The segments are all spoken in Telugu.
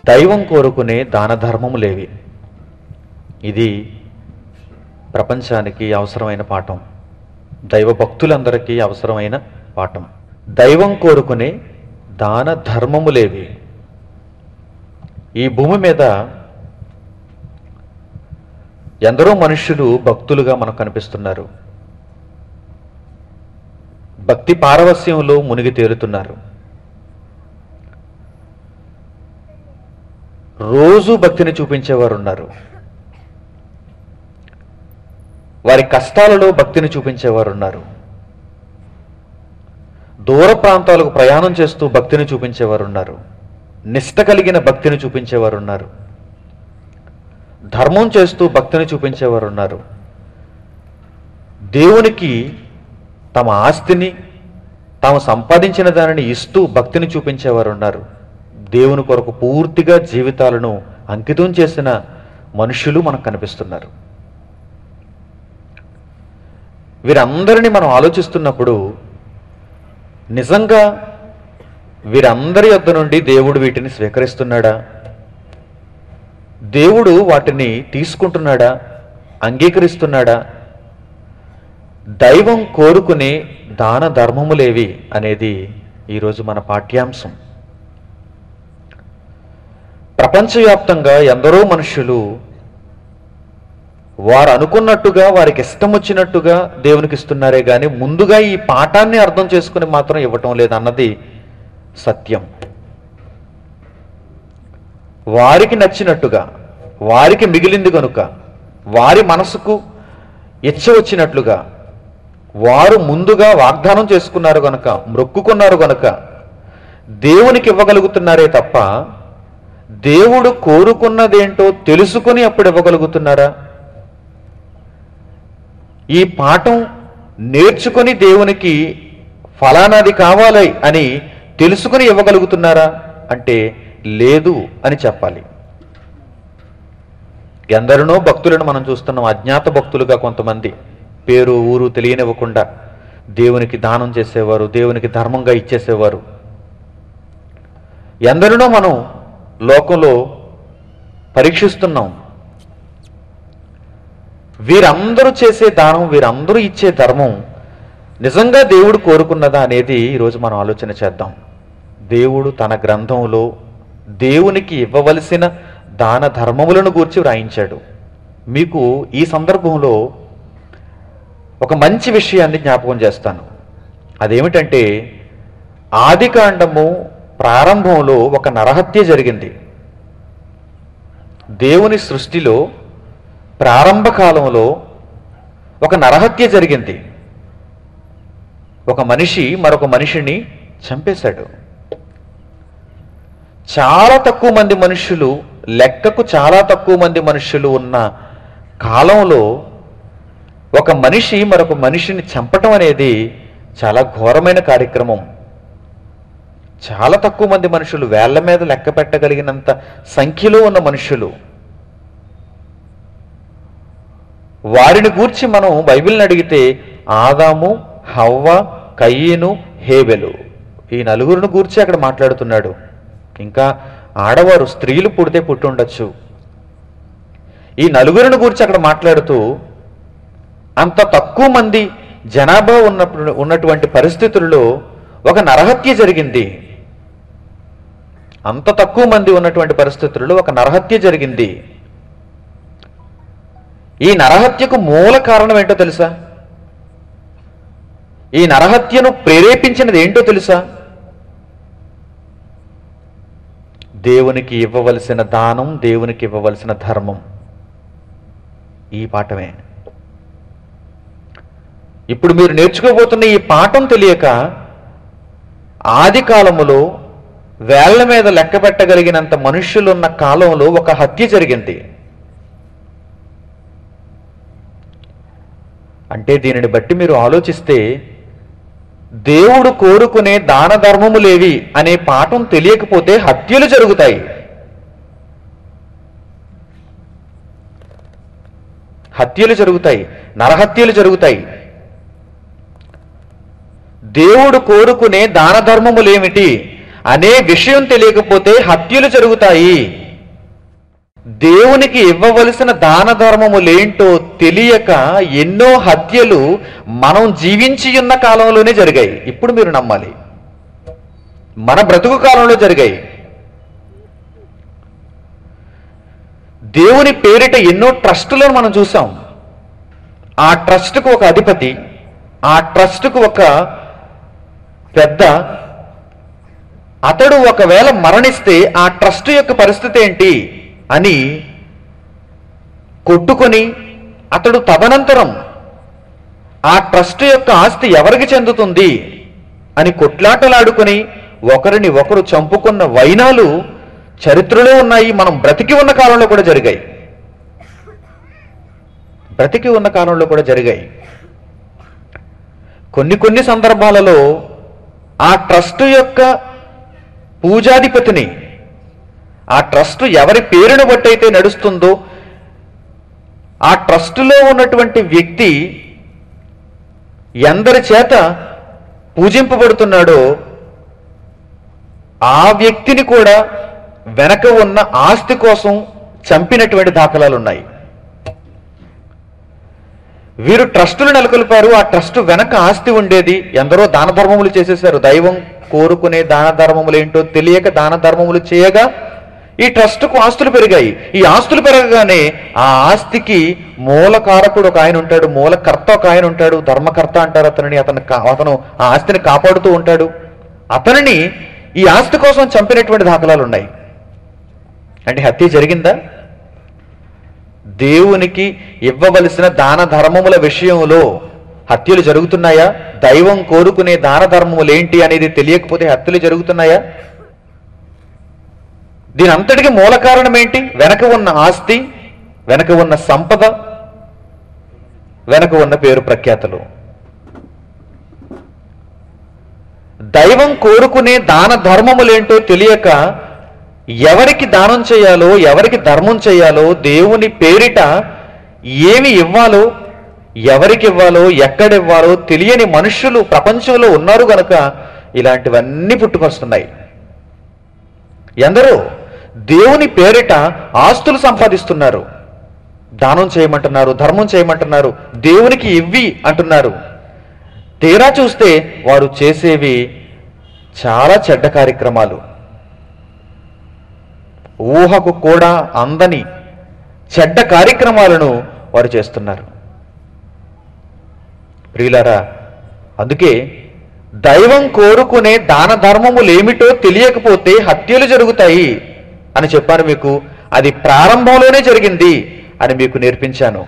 దైవం కోరుకునే దాన ధర్మములేవి ఇది ప్రపంచానికి అవసరమైన పాఠం దైవ భక్తులందరికీ అవసరమైన పాఠం దైవం కోరుకునే దాన ధర్మములేవి ఈ భూమి మీద ఎందరో మనుష్యులు భక్తులుగా మనకు కనిపిస్తున్నారు భక్తి పారవస్యంలో మునిగి తేలుతున్నారు రోజు భక్తిని చూపించేవారు ఉన్నారు వారి కష్టాలలో భక్తిని చూపించేవారు ఉన్నారు దూర ప్రాంతాలకు ప్రయాణం చేస్తూ భక్తిని చూపించేవారు ఉన్నారు నిష్ట కలిగిన భక్తిని చూపించేవారు ఉన్నారు ధర్మం చేస్తూ భక్తిని చూపించేవారు ఉన్నారు దేవునికి తమ ఆస్తిని తాము సంపాదించిన దానిని ఇస్తూ భక్తిని చూపించేవారు ఉన్నారు దేవుని కొరకు పూర్తిగా జీవితాలను అంకితం చేసిన మనుషులు మనకు కనిపిస్తున్నారు వీరందరినీ మనం ఆలోచిస్తున్నప్పుడు నిజంగా వీరందరి యొద్ద నుండి దేవుడు వీటిని స్వీకరిస్తున్నాడా దేవుడు వాటిని తీసుకుంటున్నాడా అంగీకరిస్తున్నాడా దైవం కోరుకునే దాన ధర్మములేవి అనేది ఈరోజు మన పాఠ్యాంశం ప్రపంచవ్యాప్తంగా ఎందరో మనుషులు వారు అనుకున్నట్టుగా వారికి ఇష్టం వచ్చినట్టుగా దేవునికి ఇస్తున్నారే కానీ ముందుగా ఈ పాఠాన్ని అర్థం చేసుకుని మాత్రం ఇవ్వటం లేదన్నది సత్యం వారికి నచ్చినట్టుగా వారికి మిగిలింది కనుక వారి మనసుకు ఇచ్చ వచ్చినట్లుగా వారు ముందుగా వాగ్దానం చేసుకున్నారు గనుక మ్రొక్కుకున్నారు గనుక దేవునికి ఇవ్వగలుగుతున్నారే తప్ప దేవుడు కోరుకున్నదేంటో తెలుసుకుని అప్పుడు ఇవ్వగలుగుతున్నారా ఈ పాఠం నేర్చుకొని దేవునికి ఫలానాది కావాలి అని తెలుసుకుని ఇవ్వగలుగుతున్నారా అంటే లేదు అని చెప్పాలి ఎందరినో భక్తులను మనం చూస్తున్నాం అజ్ఞాత భక్తులుగా కొంతమంది పేరు ఊరు తెలియనివ్వకుండా దేవునికి దానం చేసేవారు దేవునికి ధర్మంగా ఇచ్చేసేవారు ఎందరినో మనం లోకంలో పరీక్షిస్తున్నాం వీరందరూ చేసే దానం వీరందరూ ఇచ్చే ధర్మం నిజంగా దేవుడు కోరుకున్నదా అనేది ఈరోజు మనం ఆలోచన చేద్దాం దేవుడు తన గ్రంథంలో దేవునికి ఇవ్వవలసిన దాన ధర్మములను గూర్చి వ్రాయించాడు మీకు ఈ సందర్భంలో ఒక మంచి విషయాన్ని జ్ఞాపకం చేస్తాను అదేమిటంటే ఆదికాండము ప్రారంభంలో ఒక నరహత్య జరిగింది దేవుని సృష్టిలో ప్రారంభ కాలంలో ఒక నరహత్య జరిగింది ఒక మనిషి మరొక మనిషిని చంపేశాడు చాలా తక్కువ మంది మనుషులు లెక్కకు చాలా తక్కువ మంది మనుషులు ఉన్న కాలంలో ఒక మనిషి మరొక మనిషిని చంపటం అనేది చాలా ఘోరమైన కార్యక్రమం చాలా తక్కువ మంది మనుషులు వేళ్ల మీద లెక్క పెట్టగలిగినంత సంఖ్యలో ఉన్న మనుషులు వారిని గూర్చి మనం బైబిల్ని అడిగితే ఆదాము హవ్వ కయ్యను హేబెలు ఈ నలుగురిని గూర్చి అక్కడ మాట్లాడుతున్నాడు ఇంకా ఆడవారు స్త్రీలు పుడితే పుట్టుండొచ్చు ఈ నలుగురిని గూర్చి అక్కడ మాట్లాడుతూ అంత తక్కువ మంది జనాభా ఉన్నప్పుడు ఉన్నటువంటి పరిస్థితుల్లో ఒక నరహత్య జరిగింది అంత తక్కువ మంది ఉన్నటువంటి పరిస్థితుల్లో ఒక నరహత్య జరిగింది ఈ నరహత్యకు మూల కారణం ఏంటో తెలుసా ఈ నరహత్యను ప్రేరేపించినది ఏంటో తెలుసా దేవునికి ఇవ్వవలసిన దానం దేవునికి ఇవ్వవలసిన ధర్మం ఈ పాఠమే ఇప్పుడు మీరు నేర్చుకోబోతున్న ఈ పాఠం తెలియక ఆది కాలములో వేళ్ల మీద లెక్క పెట్టగలిగినంత మనుష్యులున్న కాలంలో ఒక హత్య జరిగింది అంటే దీనిని బట్టి మీరు ఆలోచిస్తే దేవుడు కోరుకునే దాన ధర్మములేవి అనే పాఠం తెలియకపోతే హత్యలు జరుగుతాయి హత్యలు జరుగుతాయి నరహత్యలు జరుగుతాయి దేవుడు కోరుకునే దాన ధర్మములేమిటి అనే విషయం తెలియకపోతే హత్యలు జరుగుతాయి దేవునికి ఇవ్వవలసిన దాన ధర్మములేంటో తెలియక ఎన్నో హత్యలు మనం జీవించి ఉన్న కాలంలోనే జరిగాయి ఇప్పుడు మీరు నమ్మాలి మన బ్రతుకు కాలంలో జరిగాయి దేవుని పేరిట ఎన్నో ట్రస్టులను మనం చూసాం ఆ ట్రస్ట్కు ఒక అధిపతి ఆ ట్రస్ట్కు ఒక పెద్ద అతడు ఒకవేళ మరణిస్తే ఆ ట్రస్ట్ యొక్క పరిస్థితి ఏంటి అని కొట్టుకొని అతడు తదనంతరం ఆ ట్రస్ట్ యొక్క ఆస్తి ఎవరికి చెందుతుంది అని కొట్లాటలాడుకొని ఒకరిని ఒకరు చంపుకున్న వైనాలు చరిత్రలో ఉన్నాయి మనం బ్రతికి ఉన్న కాలంలో కూడా జరిగాయి బ్రతికి ఉన్న కాలంలో కూడా జరిగాయి కొన్ని కొన్ని సందర్భాలలో ఆ ట్రస్ట్ యొక్క పూజాధిపతిని ఆ ట్రస్ట్ ఎవరి పేరును బట్టి అయితే నడుస్తుందో ఆ ట్రస్టులో ఉన్నటువంటి వ్యక్తి ఎందరి చేత పూజింపబడుతున్నాడో ఆ వ్యక్తిని కూడా వెనక ఉన్న ఆస్తి కోసం చంపినటువంటి దాఖలాలు ఉన్నాయి వీరు ట్రస్టులు నెలకొల్పారు ఆ ట్రస్ట్ వెనక ఆస్తి ఉండేది ఎందరో దాన ధర్మములు చేసేశారు దైవం కోరుకునే దాన ధర్మములు ఏంటో తెలియక దాన ధర్మములు చేయగా ఈ ట్రస్ట్కు ఆస్తులు పెరిగాయి ఈ ఆస్తులు పెరగగానే ఆ ఆస్తికి మూలకారకుడు ఒక ఆయన ఉంటాడు మూలకర్త ఒక ఆయన ఉంటాడు ధర్మకర్త అంటారు అతనిని అతను కా- అతను ఆ ఆస్తిని కాపాడుతూ ఉంటాడు అతనిని ఈ ఆస్తి కోసం చంపినటువంటి దాఖలాలు ఉన్నాయి అంటే హత్య జరిగిందా దేవునికి ఇవ్వవలసిన దాన ధర్మముల విషయంలో హత్యలు జరుగుతున్నాయా దైవం కోరుకునే దాన ధర్మములు ఏంటి అనేది తెలియకపోతే హత్యలు జరుగుతున్నాయా దీని అంతటికి మూల కారణం ఏంటి వెనక ఉన్న ఆస్తి వెనక ఉన్న సంపద వెనక ఉన్న పేరు ప్రఖ్యాతలు దైవం కోరుకునే దాన ధర్మములేంటో తెలియక ఎవరికి దానం చేయాలో ఎవరికి ధర్మం చేయాలో దేవుని పేరిట ఏమి ఇవ్వాలో ఎవరికి ఇవ్వాలో ఎక్కడివ్వాలో తెలియని మనుషులు ప్రపంచంలో ఉన్నారు గనక ఇలాంటివన్నీ పుట్టుకొస్తున్నాయి ఎందరో దేవుని పేరిట ఆస్తులు సంపాదిస్తున్నారు దానం చేయమంటున్నారు ధర్మం చేయమంటున్నారు దేవునికి ఇవ్వి అంటున్నారు తీరా చూస్తే వారు చేసేవి చాలా చెడ్డ కార్యక్రమాలు ఊహకు కూడా అందని చెడ్డ కార్యక్రమాలను వారు చేస్తున్నారు ప్రియులారా అందుకే దైవం కోరుకునే దాన ధర్మములేమిటో తెలియకపోతే హత్యలు జరుగుతాయి అని చెప్పాను మీకు అది ప్రారంభంలోనే జరిగింది అని మీకు నేర్పించాను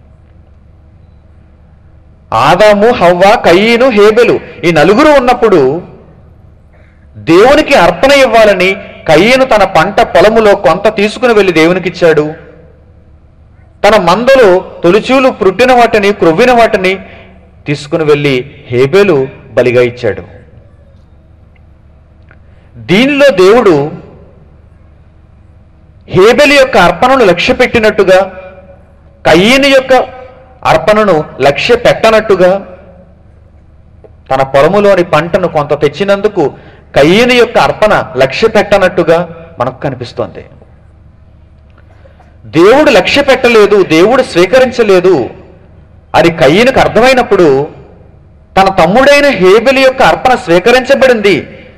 ఆదాము హవ్వ కయ్యను హేబెలు ఈ నలుగురు ఉన్నప్పుడు దేవునికి అర్పణ ఇవ్వాలని కయ్యను తన పంట పొలములో కొంత తీసుకుని వెళ్ళి దేవునికి ఇచ్చాడు తన మందలో తొలిచూలు పుట్టిన వాటిని క్రొవ్విన వాటిని తీసుకుని వెళ్ళి హేబేలు బలిగా ఇచ్చాడు దీనిలో దేవుడు హేబెలు యొక్క అర్పణను లక్ష్య పెట్టినట్టుగా కయ్యను యొక్క అర్పణను లక్ష్య పెట్టనట్టుగా తన పొలములోని పంటను కొంత తెచ్చినందుకు కయ్యను యొక్క అర్పణ లక్ష్య పెట్టనట్టుగా మనకు కనిపిస్తోంది దేవుడు లక్ష్య పెట్టలేదు దేవుడు స్వీకరించలేదు అది కయ్యనుకు అర్థమైనప్పుడు తన తమ్ముడైన హేబెలు యొక్క అర్పణ స్వీకరించబడింది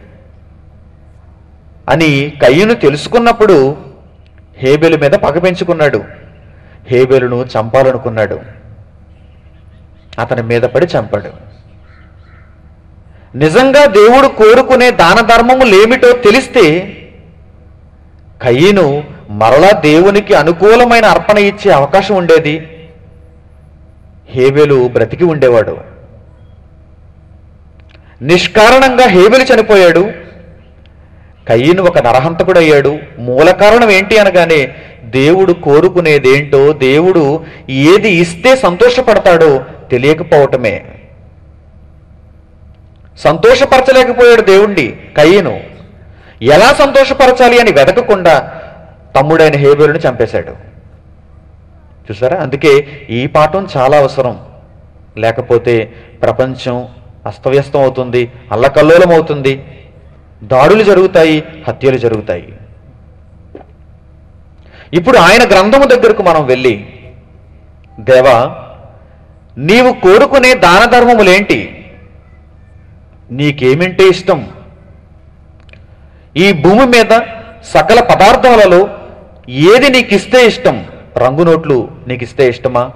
అని కయ్యను తెలుసుకున్నప్పుడు హేబెలు మీద పగ పెంచుకున్నాడు హేబెలును చంపాలనుకున్నాడు అతని మీద పడి చంపాడు నిజంగా దేవుడు కోరుకునే దాన ధర్మములేమిటో తెలిస్తే కయ్యను మరలా దేవునికి అనుకూలమైన అర్పణ ఇచ్చే అవకాశం ఉండేది హేబెలు బ్రతికి ఉండేవాడు నిష్కారణంగా హేబెలు చనిపోయాడు కయ్యను ఒక నరహంతకుడు అయ్యాడు మూల కారణం ఏంటి అనగానే దేవుడు కోరుకునేదేంటో దేవుడు ఏది ఇస్తే సంతోషపడతాడో తెలియకపోవటమే సంతోషపరచలేకపోయాడు దేవుణ్ణి కయ్యను ఎలా సంతోషపరచాలి అని వెతకకుండా తమ్ముడైన హేబేలుని చంపేశాడు చూసారా అందుకే ఈ పాఠం చాలా అవసరం లేకపోతే ప్రపంచం అస్తవ్యస్తం అవుతుంది అల్లకల్లోలం అవుతుంది దాడులు జరుగుతాయి హత్యలు జరుగుతాయి ఇప్పుడు ఆయన గ్రంథము దగ్గరకు మనం వెళ్ళి దేవా నీవు కోరుకునే దాన ధర్మములేంటి నీకేమింటే ఇష్టం ఈ భూమి మీద సకల పదార్థాలలో ఏది నీకు ఇస్తే ఇష్టం రంగు నోట్లు నీకు ఇస్తే ఇష్టమా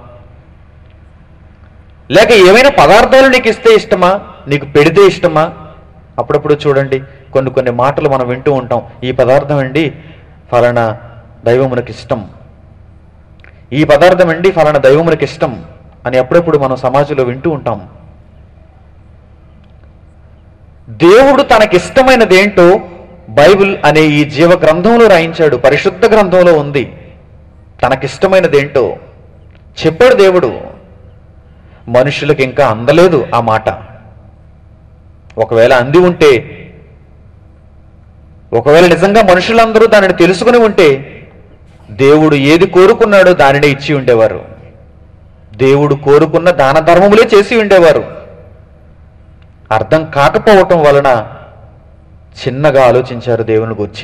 లేక ఏమైనా పదార్థాలు నీకు ఇస్తే ఇష్టమా నీకు పెడితే ఇష్టమా అప్పుడప్పుడు చూడండి కొన్ని కొన్ని మాటలు మనం వింటూ ఉంటాం ఈ పదార్థం అండి ఫలానా దైవమునకి ఇష్టం ఈ పదార్థం అండి ఫలానా దైవమునకి ఇష్టం అని అప్పుడప్పుడు మనం సమాజంలో వింటూ ఉంటాం దేవుడు తనకిష్టమైనదేంటో బైబిల్ అనే ఈ జీవ గ్రంథంలో రాయించాడు పరిశుద్ధ గ్రంథంలో ఉంది తనకిష్టమైనదేంటో చెప్పాడు దేవుడు మనుషులకు ఇంకా అందలేదు ఆ మాట ఒకవేళ అంది ఉంటే ఒకవేళ నిజంగా మనుషులందరూ దానిని తెలుసుకుని ఉంటే దేవుడు ఏది కోరుకున్నాడో దానినే ఇచ్చి ఉండేవారు దేవుడు కోరుకున్న దాన ధర్మములే చేసి ఉండేవారు అర్థం కాకపోవటం వలన చిన్నగా ఆలోచించారు దేవుని గురించి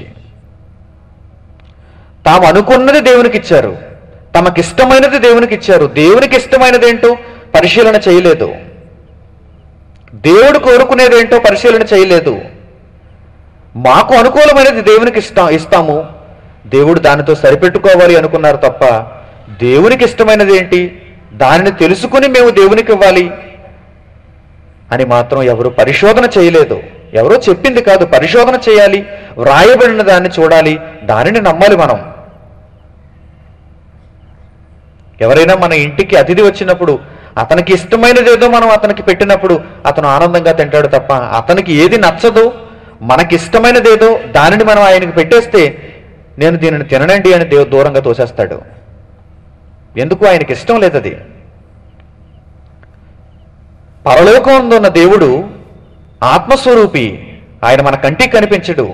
తాము అనుకున్నది దేవునికి ఇచ్చారు తమకిష్టమైనది దేవునికి ఇచ్చారు దేవునికి ఇష్టమైనది ఏంటో పరిశీలన చేయలేదు దేవుడు కోరుకునేదేంటో పరిశీలన చేయలేదు మాకు అనుకూలమైనది దేవునికి ఇష్టా ఇస్తాము దేవుడు దానితో సరిపెట్టుకోవాలి అనుకున్నారు తప్ప దేవునికి ఇష్టమైనది ఏంటి దానిని తెలుసుకుని మేము దేవునికి ఇవ్వాలి అని మాత్రం ఎవరు పరిశోధన చేయలేదు ఎవరో చెప్పింది కాదు పరిశోధన చేయాలి వ్రాయబడిన దాన్ని చూడాలి దానిని నమ్మాలి మనం ఎవరైనా మన ఇంటికి అతిథి వచ్చినప్పుడు అతనికి ఇష్టమైనది ఏదో మనం అతనికి పెట్టినప్పుడు అతను ఆనందంగా తింటాడు తప్ప అతనికి ఏది నచ్చదో మనకి ఇష్టమైనది ఏదో దానిని మనం ఆయనకి పెట్టేస్తే నేను దీనిని తిననండి అని దేవు దూరంగా తోసేస్తాడు ఎందుకు ఆయనకి ఇష్టం లేదది పరలోకంలో ఉన్న దేవుడు ఆత్మస్వరూపి ఆయన మన కంటికి కనిపించడు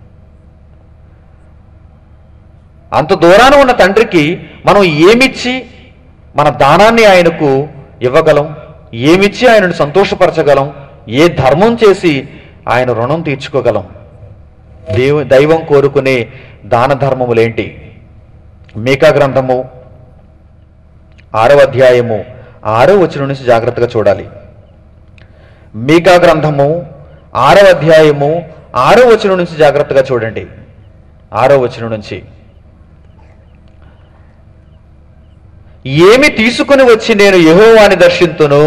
అంత దూరాన ఉన్న తండ్రికి మనం ఏమిచ్చి మన దానాన్ని ఆయనకు ఇవ్వగలం ఏమిచ్చి ఆయనను సంతోషపరచగలం ఏ ధర్మం చేసి ఆయన రుణం తీర్చుకోగలం దేవు దైవం కోరుకునే దాన ధర్మములేంటి మీకా గ్రంథము ఆరవ అధ్యాయము ఆరో వచనం నుంచి జాగ్రత్తగా చూడాలి మీకా గ్రంథము ఆరవ అధ్యాయము ఆరో వచనం నుంచి జాగ్రత్తగా చూడండి ఆరో వచనం నుంచి ఏమి తీసుకుని వచ్చి నేను యెహోవాని దర్శింతును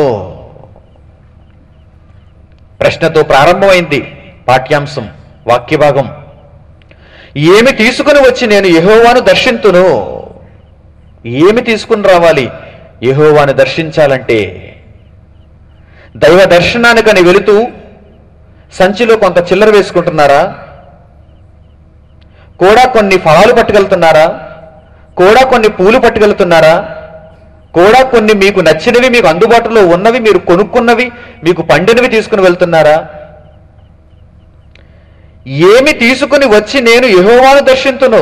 ప్రశ్నతో ప్రారంభమైంది పాఠ్యాంశం వాక్యభాగం ఏమి తీసుకుని వచ్చి నేను యెహోవాను దర్శింతును ఏమి తీసుకుని రావాలి యెహోవాను దర్శించాలంటే దైవ దర్శనానికని వెళుతూ సంచిలో కొంత చిల్లర వేసుకుంటున్నారా కూడా కొన్ని ఫలాలు పట్టుకెళ్తున్నారా కూడా కొన్ని పూలు పట్టుకెళ్తున్నారా కూడా కొన్ని మీకు నచ్చినవి మీకు అందుబాటులో ఉన్నవి మీరు కొనుక్కున్నవి మీకు పండినవి తీసుకుని వెళ్తున్నారా ఏమి తీసుకుని వచ్చి నేను యెహోవాను దర్శింతును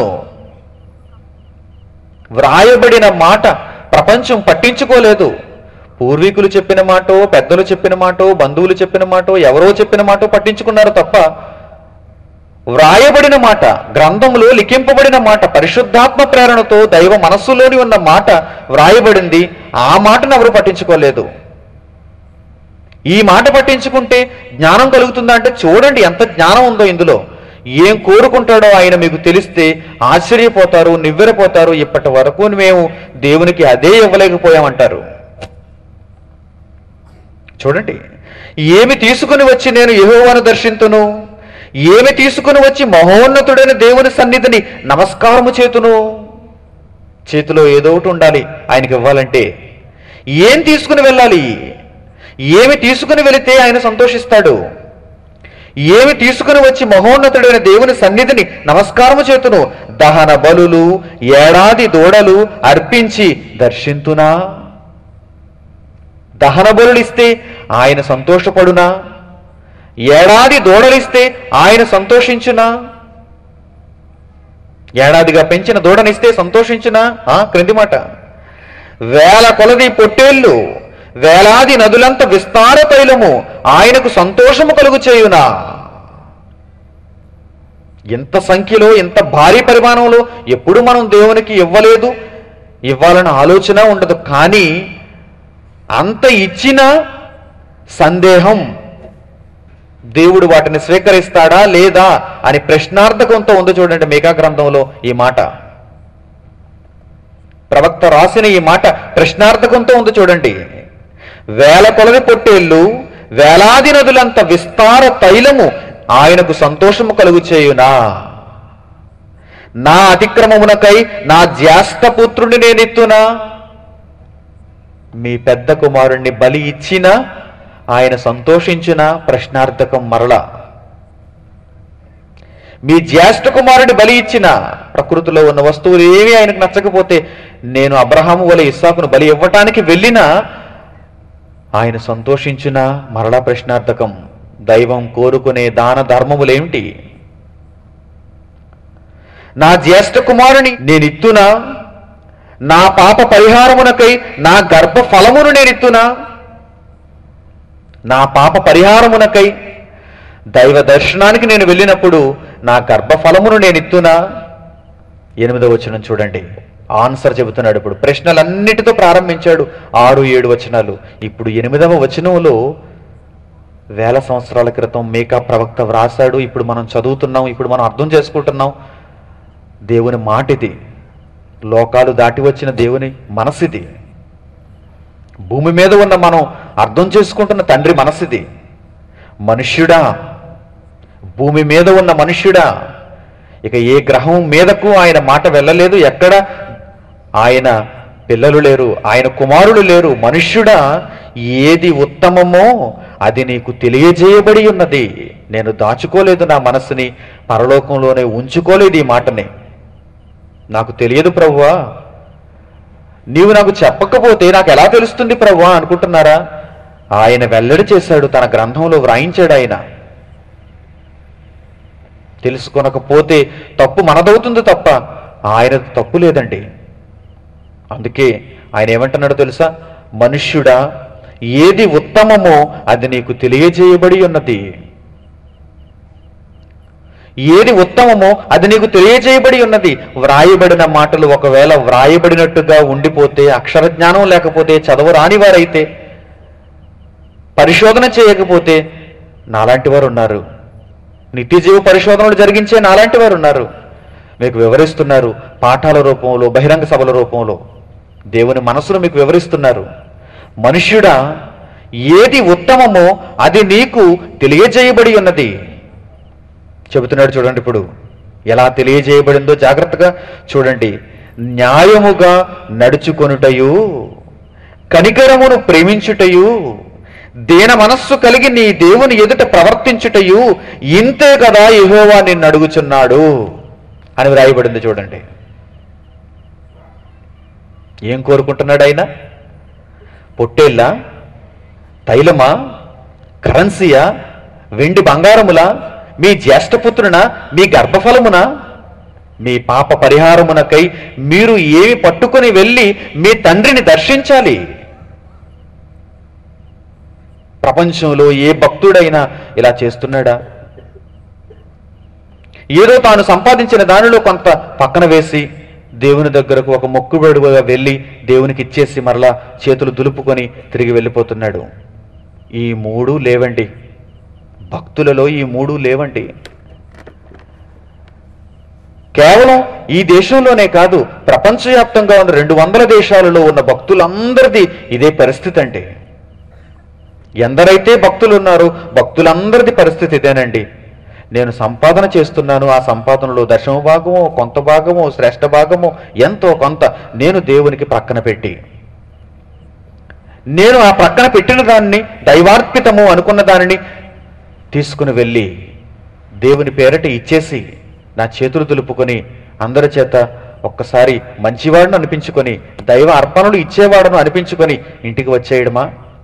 వ్రాయబడిన మాట ప్రపంచం పట్టించుకోలేదు పూర్వీకులు చెప్పిన మాటో పెద్దలు చెప్పిన మాటో బంధువులు చెప్పిన మాటో ఎవరో చెప్పిన మాటో పట్టించుకున్నారు తప్ప వ్రాయబడిన మాట గ్రంథంలో లిఖింపబడిన మాట పరిశుద్ధాత్మ ప్రేరణతో దైవ మనస్సులోని ఉన్న మాట వ్రాయబడింది ఆ మాటను ఎవరు పట్టించుకోలేదు ఈ మాట పట్టించుకుంటే జ్ఞానం కలుగుతుందా అంటే చూడండి ఎంత జ్ఞానం ఉందో ఇందులో ఏం కోరుకుంటాడో ఆయన మీకు తెలిస్తే ఆశ్చర్యపోతారు నివ్వెరపోతారు ఇప్పటి వరకు మేము దేవునికి అదే ఇవ్వలేకపోయామంటారు చూడండి ఏమి తీసుకుని వచ్చి నేను యెహోవాను దర్శింతును ఏమి తీసుకుని వచ్చి మహోన్నతుడైన దేవుని సన్నిధిని నమస్కారము చేతును చేతిలో ఏదో ఒకటి ఉండాలి ఆయనకి ఇవ్వాలంటే ఏం తీసుకుని వెళ్ళాలి ఏమి తీసుకుని వెళితే ఆయన సంతోషిస్తాడు ఏమి తీసుకుని వచ్చి మహోన్నతుడైన దేవుని సన్నిధిని నమస్కారము చేతును దహన బలులు ఏడాది దూడలు అర్పించి దర్శింతునా దహన బలులిస్తే ఆయన సంతోషపడునా ఏడాది దూడలిస్తే ఆయన సంతోషించునా ఏడాదిగా పెంచిన దూడనిస్తే సంతోషించునా ఆ క్రింది మాట వేల కొలది పొట్టేళ్ళు వేలాది నదులంత విస్తార తైలము ఆయనకు సంతోషము కలుగు చేయునా ఇంత సంఖ్యలో ఇంత భారీ పరిమాణంలో ఎప్పుడు మనం దేవునికి ఇవ్వలేదు ఇవ్వాలన్న ఆలోచన ఉండదు కానీ అంత ఇచ్చిన సందేహం దేవుడు వాటిని స్వీకరిస్తాడా లేదా అని ప్రశ్నార్థకంతో ఉంది చూడండి మేఘా గ్రంథంలో ఈ మాట ప్రవక్త రాసిన ఈ మాట ప్రశ్నార్థకంతో ఉంది చూడండి వేల కొలది పొట్టేళ్ళు వేలాది నదులంత విస్తార తైలము ఆయనకు సంతోషము కలుగు చేయునా నా అతిక్రమమునకై నా జ్యేష్ఠ పుత్రుని నేనెత్తునా మీ పెద్ద కుమారుణ్ణి బలి ఇచ్చినా ఆయన సంతోషించిన ప్రశ్నార్థకం మరలా మీ జ్యేష్ఠ కుమారుడి బలి ఇచ్చిన ప్రకృతిలో ఉన్న వస్తువులు ఏవి ఆయనకు నచ్చకపోతే నేను అబ్రహాము వలె ఇస్సాకును బలి ఇవ్వటానికి వెళ్ళినా ఆయన సంతోషించిన మరలా ప్రశ్నార్థకం దైవం కోరుకునే దాన ధర్మములేమిటి నా జ్యేష్ఠ కుమారుని నేనిత్తునా నా పాప పరిహారమునకై నా గర్భ ఫలమును నేనిత్తునా నా పాప పరిహారమునకై దైవ దర్శనానికి నేను వెళ్ళినప్పుడు నా గర్భఫలమును నేను ఇత్తునా ఎనిమిదో వచనం చూడండి ఆన్సర్ చెబుతున్నాడు ఇప్పుడు ప్రశ్నలన్నిటితో ప్రారంభించాడు ఆరు ఏడు వచనాలు ఇప్పుడు ఎనిమిదవ వచనంలో వేల సంవత్సరాల క్రితం మేకా ప్రవక్త వ్రాసాడు ఇప్పుడు మనం చదువుతున్నాం ఇప్పుడు మనం అర్థం చేసుకుంటున్నాం దేవుని మాటిది లోకాలు దాటి వచ్చిన దేవుని మనసిది భూమి మీద ఉన్న మనం అర్థం చేసుకుంటున్న తండ్రి మనసిది మనుష్యుడా భూమి మీద ఉన్న మనుష్యుడా ఇక ఏ గ్రహం మీదకు ఆయన మాట వెళ్ళలేదు ఎక్కడ ఆయన పిల్లలు లేరు ఆయన కుమారులు లేరు మనుష్యుడా ఏది ఉత్తమమో అది నీకు తెలియజేయబడి ఉన్నది నేను దాచుకోలేదు నా మనసుని పరలోకంలోనే ఉంచుకోలేదు ఈ మాటని నాకు తెలియదు ప్రభువా నీవు నాకు చెప్పకపోతే నాకు ఎలా తెలుస్తుంది ప్రభువా అనుకుంటున్నారా ఆయన వెల్లడి చేశాడు తన గ్రంథంలో వ్రాయించాడు ఆయన తెలుసుకొనకపోతే తప్పు మనదవుతుంది తప్ప ఆయన తప్పు లేదండి అందుకే ఆయన ఏమంటున్నాడో తెలుసా మనుష్యుడా ఏది ఉత్తమమో అది నీకు తెలియజేయబడి ఉన్నది ఏది ఉత్తమమో అది నీకు తెలియజేయబడి ఉన్నది వ్రాయబడిన మాటలు ఒకవేళ వ్రాయబడినట్టుగా ఉండిపోతే అక్షర జ్ఞానం లేకపోతే చదువు రాని వారైతే పరిశోధన చేయకపోతే నాలాంటి వారు ఉన్నారు నిత్యజీవ పరిశోధనలు జరిగించే నాలాంటి వారు ఉన్నారు మీకు వివరిస్తున్నారు పాఠాల రూపంలో బహిరంగ సభల రూపంలో దేవుని మనసును మీకు వివరిస్తున్నారు మనుష్యుడా ఏది ఉత్తమమో అది నీకు తెలియజేయబడి ఉన్నది చెబుతున్నాడు చూడండి ఇప్పుడు ఎలా తెలియజేయబడిందో జాగ్రత్తగా చూడండి న్యాయముగా నడుచుకొనుటయు కనికరమును ప్రేమించుటయు దీన మనస్సు కలిగి నీ దేవుని ఎదుట ప్రవర్తించుటయు ఇంతే కదా యెహోవా నిన్ను అడుగుచున్నాడు అని వ్రాయబడింది చూడండి ఏం కోరుకుంటున్నాడు ఆయన పొట్టేళ్ళ తైలమా కరెన్సీయా వెండి బంగారములా మీ జ్యేష్ఠపుత్రున మీ గర్భఫలమున మీ పాప పరిహారమునకై మీరు ఏమి పట్టుకుని వెళ్ళి మీ తండ్రిని దర్శించాలి ప్రపంచంలో ఏ భక్తుడైనా ఇలా చేస్తున్నాడా ఏదో తాను సంపాదించిన దానిలో కొంత పక్కన వేసి దేవుని దగ్గరకు ఒక మొక్కుబడుగా వెళ్ళి దేవునికి ఇచ్చేసి మరలా చేతులు దులుపుకొని తిరిగి వెళ్ళిపోతున్నాడు ఈ మూడు లేవండి భక్తులలో ఈ మూడు లేవండి కేవలం ఈ దేశంలోనే కాదు ప్రపంచవ్యాప్తంగా ఉన్న రెండు వందల దేశాలలో ఉన్న భక్తులందరిది ఇదే పరిస్థితి అంటే ఎందరైతే భక్తులు ఉన్నారో భక్తులందరిది పరిస్థితి ఇదేనండి నేను సంపాదన చేస్తున్నాను ఆ సంపాదనలో దశమ భాగమో కొంత భాగమో శ్రేష్ఠ భాగమో ఎంతో కొంత నేను దేవునికి ప్రక్కన పెట్టి నేను ఆ ప్రక్కన పెట్టిన దాన్ని దైవార్పితము అనుకున్న దానిని తీసుకుని వెళ్ళి దేవుని పేరట ఇచ్చేసి నా చేతులు దులుపుకొని అందరి చేత ఒక్కసారి మంచివాడును అనిపించుకొని దైవ అర్పణలు ఇచ్చేవాడును అనిపించుకొని ఇంటికి వచ్చేయడమా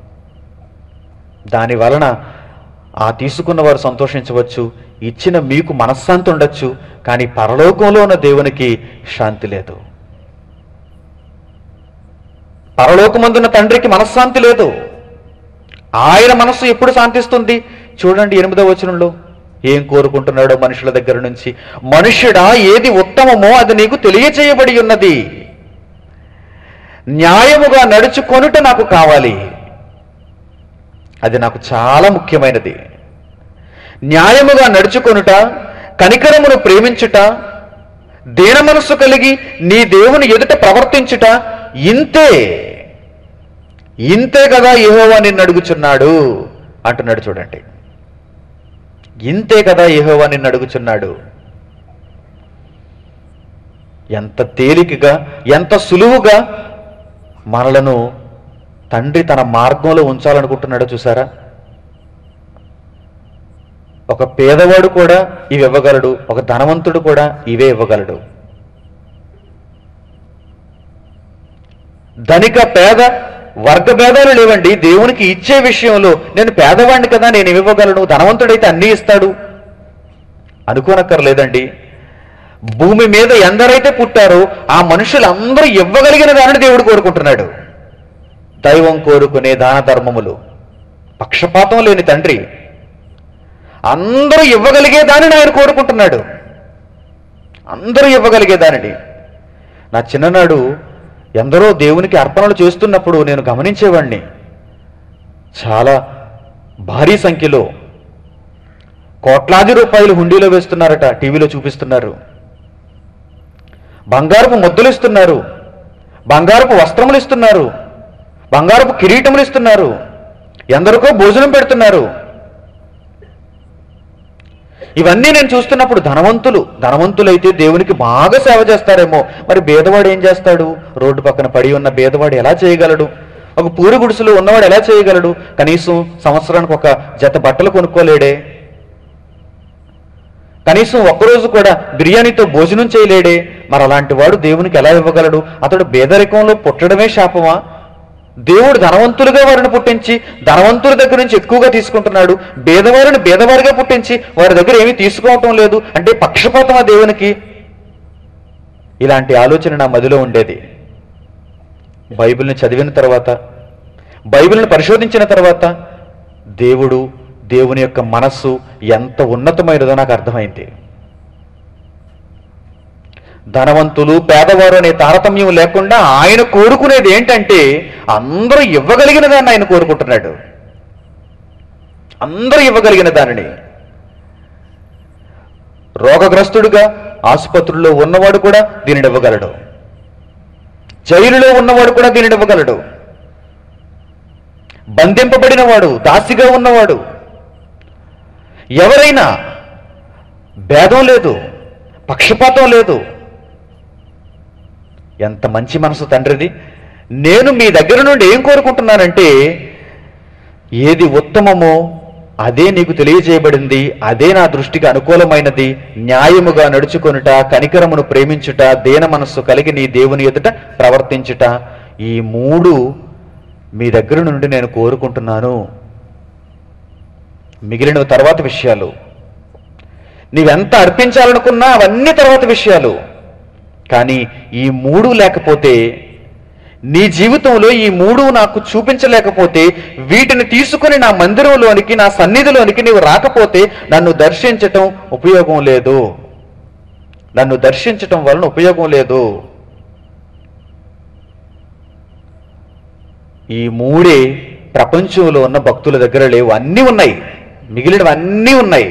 దాని వలన ఆ తీసుకున్న వారు సంతోషించవచ్చు ఇచ్చిన మీకు మనశ్శాంతి ఉండొచ్చు కానీ పరలోకంలో ఉన్న దేవునికి శాంతి లేదు పరలోకమందున్న తండ్రికి మనశ్శాంతి లేదు ఆయన మనస్సు ఎప్పుడు శాంతిస్తుంది చూడండి ఎనిమిదవ వచనంలో ఏం కోరుకుంటున్నాడో మనుషుల దగ్గర నుంచి మనుష్యుడా ఏది ఉత్తమమో అది నీకు తెలియచేయబడి ఉన్నది న్యాయముగా నడుచుకొనుట నాకు కావాలి అది నాకు చాలా ముఖ్యమైనది న్యాయముగా నడుచుకొనుట కనికరమును ప్రేమించుట దీన మనస్సు కలిగి నీ దేవుని ఎదుట ప్రవర్తించుట ఇంతే ఇంతే కదా యెహోవా నిన్ను అడుగుచున్నాడు అంటున్నాడు చూడండి ఇంతే కదా యెహోవా నిన్ను అడుగుచున్నాడు ఎంత తేలికగా ఎంత సులువుగా మనలను తండ్రి తన మార్గంలో ఉంచాలనుకుంటున్నాడో చూసారా ఒక పేదవాడు కూడా ఇవి ఇవ్వగలడు ఒక ధనవంతుడు కూడా ఇవే ఇవ్వగలడు ధనిక పేద వర్గ భేదాలు లేవండి దేవునికి ఇచ్చే విషయంలో నేను పేదవాడిని కదా నేను ఏమి ఇవ్వగలను ధనవంతుడైతే అన్నీ ఇస్తాడు అనుకోనక్కర్లేదండి భూమి మీద ఎందరైతే పుట్టారో ఆ మనుషులందరూ ఇవ్వగలిగిన దానిని దేవుడు కోరుకుంటున్నాడు దైవం కోరుకునే దాన ధర్మములు పక్షపాతం లేని తండ్రి అందరూ ఇవ్వగలిగే దానిని ఆయన కోరుకుంటున్నాడు అందరూ ఇవ్వగలిగే దానిని నా చిన్ననాడు ఎందరో దేవునికి అర్పణలు చేస్తున్నప్పుడు నేను గమనించేవాడిని చాలా భారీ సంఖ్యలో కోట్లాది రూపాయలు హుండీలో వేస్తున్నారట టీవీలో చూపిస్తున్నారు బంగారపు ముద్దలు ఇస్తున్నారు బంగారపు వస్త్రములు ఇస్తున్నారు బంగారపు కిరీటములు ఇస్తున్నారు ఎందరికో భోజనం పెడుతున్నారు ఇవన్నీ నేను చూస్తున్నప్పుడు ధనవంతులు ధనవంతులైతే దేవునికి బాగా సేవ చేస్తారేమో మరి బేదవాడు ఏం చేస్తాడు రోడ్డు పక్కన పడి ఉన్న బేదవాడు ఎలా చేయగలడు ఒక పూరి గుడిసెలో ఉన్నవాడు ఎలా చేయగలడు కనీసం సంవత్సరానికి ఒక జత బట్టలు కొనుక్కోలేడే కనీసం ఒక్కరోజు కూడా బిర్యానీతో భోజనం చేయలేడే మరి అలాంటి వాడు దేవునికి ఎలా ఇవ్వగలడు అతడు పేదరికంలో పుట్టడమే శాపమా దేవుడు ధనవంతులుగా వారిని పుట్టించి ధనవంతుల దగ్గర నుంచి ఎక్కువగా తీసుకుంటున్నాడు పేదవారిని పేదవారిగా పుట్టించి వారి దగ్గర ఏమీ తీసుకోవటం లేదు అంటే పక్షపాతమా దేవునికి ఇలాంటి ఆలోచన నా మదిలో ఉండేది బైబిల్ని చదివిన తర్వాత బైబిల్ని పరిశోధించిన తర్వాత దేవుడు దేవుని యొక్క మనస్సు ఎంత ఉన్నతమైనదో నాకు అర్థమైంది ధనవంతులు పేదవారు అనే తారతమ్యం లేకుండా ఆయన కోరుకునేది ఏంటంటే అందరూ ఇవ్వగలిగిన దాన్ని ఆయన కోరుకుంటున్నాడు అందరూ ఇవ్వగలిగిన దానిని రోగగ్రస్తుడుగా ఆసుపత్రుల్లో ఉన్నవాడు కూడా దీనిని ఇవ్వగలడు జైలులో ఉన్నవాడు కూడా దీనిని ఇవ్వగలడు బంధింపబడిన వాడు దాసిగా ఉన్నవాడు ఎవరైనా భేదం లేదు పక్షపాతం లేదు ఎంత మంచి మనసు తండ్రిది నేను మీ దగ్గర నుండి ఏం కోరుకుంటున్నానంటే ఏది ఉత్తమమో అదే నీకు తెలియజేయబడింది అదే నా దృష్టికి అనుకూలమైనది న్యాయముగా నడుచుకొనుట కనికరమును ప్రేమించుట దేన మనస్సు కలిగి నీ దేవుని ఎదుట ప్రవర్తించుట ఈ మూడు మీ దగ్గర నుండి నేను కోరుకుంటున్నాను మిగిలిన తర్వాత విషయాలు నీవెంత అర్పించాలనుకున్నా అవన్నీ తర్వాత విషయాలు కానీ ఈ మూడు లేకపోతే నీ జీవితంలో ఈ మూడు నాకు చూపించలేకపోతే వీటిని తీసుకుని నా మందిరంలోనికి నా సన్నిధిలోనికి నీవు రాకపోతే నన్ను దర్శించటం ఉపయోగం లేదు నన్ను దర్శించటం వలన ఉపయోగం లేదు ఈ మూడే ప్రపంచంలో ఉన్న భక్తుల దగ్గర లేవు అన్నీ ఉన్నాయి మిగిలినవి అన్నీ ఉన్నాయి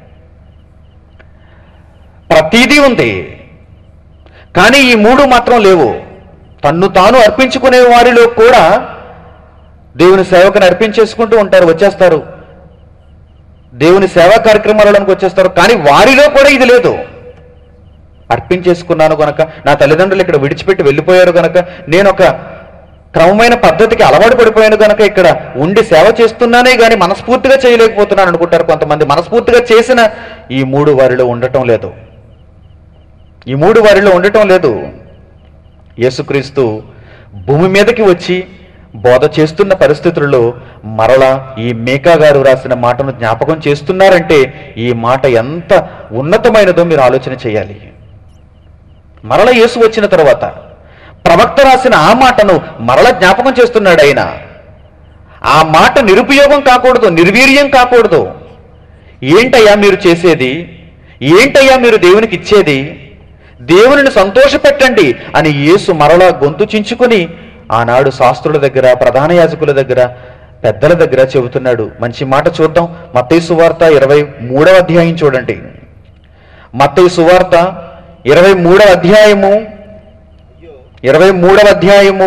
ప్రతీదీ ఉంది కానీ ఈ మూడు మాత్రం లేవు తన్ను తాను అర్పించుకునే వారిలో కూడా దేవుని సేవకుని అర్పించేసుకుంటూ ఉంటారు వచ్చేస్తారు దేవుని సేవా కార్యక్రమాలలోకి వచ్చేస్తారు కానీ వారిలో కూడా ఇది లేదు అర్పించేసుకున్నాను గనక నా తల్లిదండ్రులు ఇక్కడ విడిచిపెట్టి వెళ్ళిపోయారు గనక నేను ఒక క్రమమైన పద్ధతికి అలవాటు పడిపోయాను గనక ఇక్కడ ఉండి సేవ చేస్తున్నానే గాని మనస్ఫూర్తిగా చేయలేకపోతున్నాను అనుకుంటారు కొంతమంది మనస్ఫూర్తిగా చేసిన ఈ మూడు వారిలో ఉండటం లేదు ఈ మూడు వారిలో ఉండటం లేదు యేసుక్రీస్తు భూమి మీదకి వచ్చి బోధ చేస్తున్న పరిస్థితుల్లో మరలా ఈ మేకా గారు రాసిన మాటను జ్ఞాపకం చేస్తున్నారంటే ఈ మాట ఎంత ఉన్నతమైనదో మీరు ఆలోచన చేయాలి మరల యేసు వచ్చిన తర్వాత ప్రవక్త రాసిన ఆ మాటను మరల జ్ఞాపకం చేస్తున్నాడు ఆయన ఆ మాట నిరుపయోగం కాకూడదు నిర్వీర్యం కాకూడదు ఏంటయ్యా మీరు చేసేది ఏంటయ్యా మీరు దేవునికి ఇచ్చేది దేవునిని సంతోషపెట్టండి అని యేసు మరలా గొంతు చించుకుని ఆనాడు శాస్త్రుల దగ్గర ప్రధాన యాజకుల దగ్గర పెద్దల దగ్గర చెబుతున్నాడు మంచి మాట చూద్దాం మత్తయి సువార్త ఇరవై మూడవ అధ్యాయం చూడండి మత్తయి సువార్త ఇరవై మూడవ అధ్యాయము ఇరవై మూడవ అధ్యాయము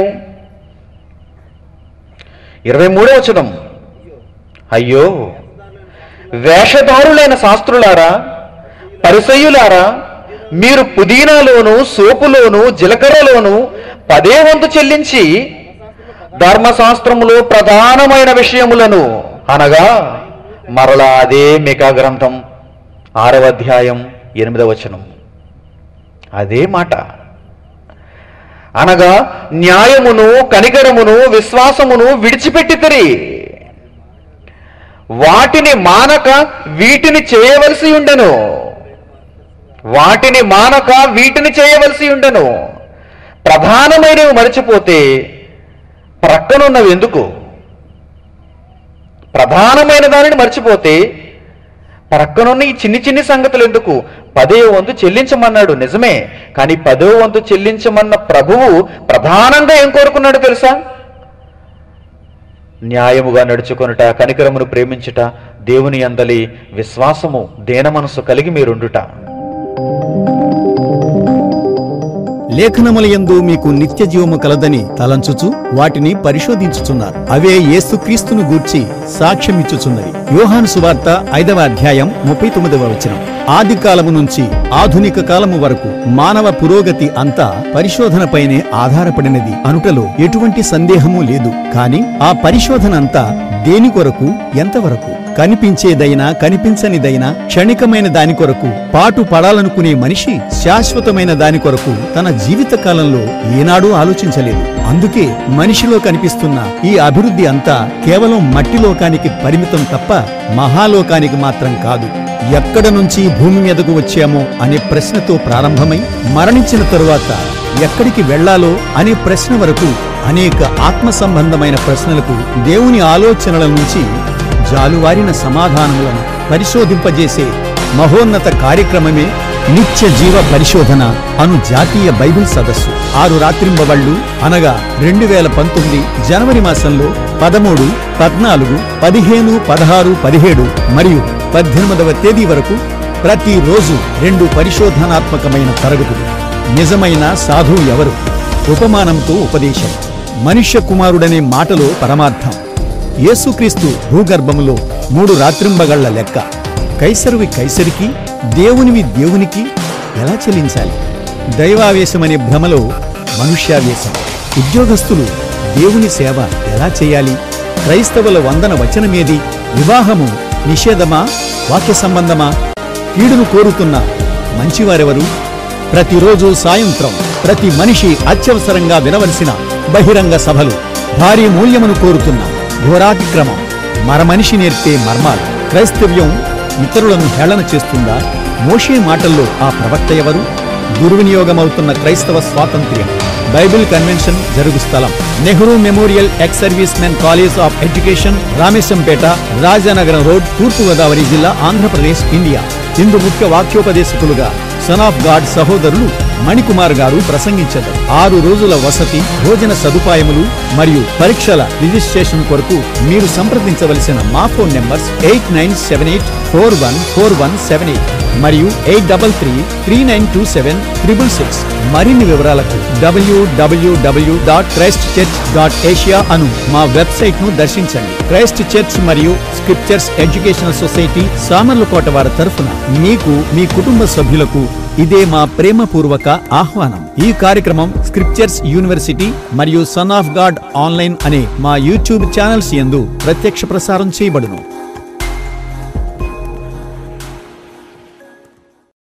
ఇరవై మూడవ వచనం అయ్యో వేషధారులైన శాస్త్రులారా పరిసయ్యులారా మీరు పుదీనాలోను సోపులోను జీలకర్రలోను పదే వంతు చెల్లించి ధర్మశాస్త్రములో ప్రధానమైన విషయములను అనగా మరలా అదే మికా గ్రంథం ఆరవ అధ్యాయం ఎనిమిదవ వచనం అదే మాట అనగా న్యాయమును కనికరమును విశ్వాసమును విడిచిపెట్టితిరి వాటిని మానక వీటిని చేయవలసి ఉండెను వాటిని మానక వీటిని చేయవలసి ఉండెను ప్రధానమైనవి మరచిపోతే ప్రక్కనున్నవి ఎందుకు ప్రధానమైన దానిని మర్చిపోతే ప్రక్కనున్న ఈ చిన్ని చిన్ని సంగతులు ఎందుకు పదే వంతు చెల్లించమన్నాడు నిజమే కానీ పదో వంతు చెల్లించమన్న ప్రభువు ప్రధానంగా ఏం కోరుకున్నాడు తెలుసా న్యాయముగా నడుచుకొనుట కనికరమును ప్రేమించుట దేవుని అందలి విశ్వాసము దేన మనసు కలిగి మీరుండుట లేఖనములయందు మీకు నిత్య జీవము కలదని తలంచుచు వాటిని పరిశోధించుచున్నారు అవే యేసుక్రీస్తును గూర్చి సాక్ష్యమిచ్చుచున్నవి యోహాను సువార్త ఐదవ అధ్యాయం ముప్పై తొమ్మిదవ వచనం ఆది కాలము నుంచి ఆధునిక కాలము వరకు మానవ పురోగతి అంతా పరిశోధనపైనే ఆధారపడినది అనుటలో ఎటువంటి సందేహము లేదు కాని ఆ పరిశోధన అంతా దేని కొరకు ఎంతవరకు కనిపించేదైనా కనిపించనిదైనా క్షణికమైన దాని కొరకు పాటు పడాలనుకునే మనిషి శాశ్వతమైన దాని కొరకు తన జీవిత కాలంలో ఏనాడూ ఆలోచించలేదు అందుకే మనిషిలో కనిపిస్తున్న ఈ అభివృద్ధి అంతా కేవలం మట్టి లోకానికి పరిమితం తప్ప మహాలోకానికి మాత్రం కాదు ఎక్కడ నుంచి భూమి మీదకు వచ్చామో అనే ప్రశ్నతో ప్రారంభమై మరణించిన తరువాత ఎక్కడికి వెళ్ళాలో అనే ప్రశ్న వరకు అనేక ఆత్మ సంబంధమైన ప్రశ్నలకు దేవుని ఆలోచనల నుంచి జాలువారిన సమాధానములను పరిశోధింపజేసే మహోన్నత కార్యక్రమమే నిత్య జీవ పరిశోధన అను జాతీయ బైబిల్ సదస్సు ఆరు రాత్రింబవళ్ళు అనగా రెండు వేల పంతొమ్మిది జనవరి మాసంలో పదమూడు పద్నాలుగు పదిహేను పదహారు పదిహేడు మరియు పద్దెనిమిదవ తేదీ వరకు ప్రతిరోజు రెండు పరిశోధనాత్మకమైన తరగతులు నిజమైన సాధువు ఎవరు ఉపమానంతో ఉపదేశం మనుష్య కుమారుడనే మాటలో పరమార్థం యేసుక్రీస్తు భూగర్భములో మూడు రాత్రింబగళ్ల లెక్క కైసరువి కైసరికి దేవునివి దేవునికి ఎలా చెల్లించాలి దైవావేశమనే భ్రమలో మనుష్యావేశం ఉద్యోగస్తులు దేవుని సేవ ఎలా చేయాలి క్రైస్తవుల వందన వచనమేది వివాహము నిషేధమా వాక్య సంబంధమా కీడును కోరుతున్న మంచివారెవరు ప్రతిరోజు సాయంత్రం ప్రతి మనిషి అత్యవసరంగా వినవలసిన బహిరంగ సభలు భారీ మూల్యమును కోరుతున్న ఘోరాతిక్రమం మరమనిషి నేర్పే మర్మాలు క్రైస్తవ్యం ఇతరులను హేళన చేస్తుందా మోషే మాటల్లో ఆ ప్రవక్త ఎవరు దుర్వినియోగమవుతున్న క్రైస్తవ స్వాతంత్ర్యం బైబిల్ కన్వెన్షన్ జరుగు స్థలం Nehru memorial ex service men college of education Rameshampeta Rajanagaram road తూర్పు గోదావరి జిల్లా ఆంధ్రప్రదేశ్ ఇండియా ఇందు ముఖ్య వాక్యోపదేశకులుగా సన్ ఆఫ్ గాడ్ సహోదరులు మణికుమార్ గారు ప్రసంగించారు ఆరు రోజుల వసతి భోజన సదుపాయములు మరియు పరీక్షల రిజిస్ట్రేషన్ కొరకు మీరు సంప్రదించవలసిన మా phone numbers eight nine seven eight four one four one seven eight మరియు eight double three three nine two seven triple six మరిన్ని వివరాలకు డబ్ల్యూడబ్ల్యూడబ్ల్యూ dot Christ church dot Asia అను మా వెబ్సైట్ ను దర్శించండి క్రైస్ట్ చర్చ్ మరియు స్క్రిప్చర్స్ ఎడ్యుకేషనల్ సొసైటీ సామర్లకోట వారి తరఫున మీకు మీ కుటుంబ సభ్యులకు ఇదే మా ప్రేమపూర్వక ఆహ్వానం ఈ కార్యక్రమం స్క్రిప్చర్స్ యూనివర్సిటీ మరియు సన్ ఆఫ్ గాడ్ ఆన్లైన్ అనే మా యూట్యూబ్ ఛానల్స్ యందు ప్రత్యక్ష ప్రసారం చేయబడును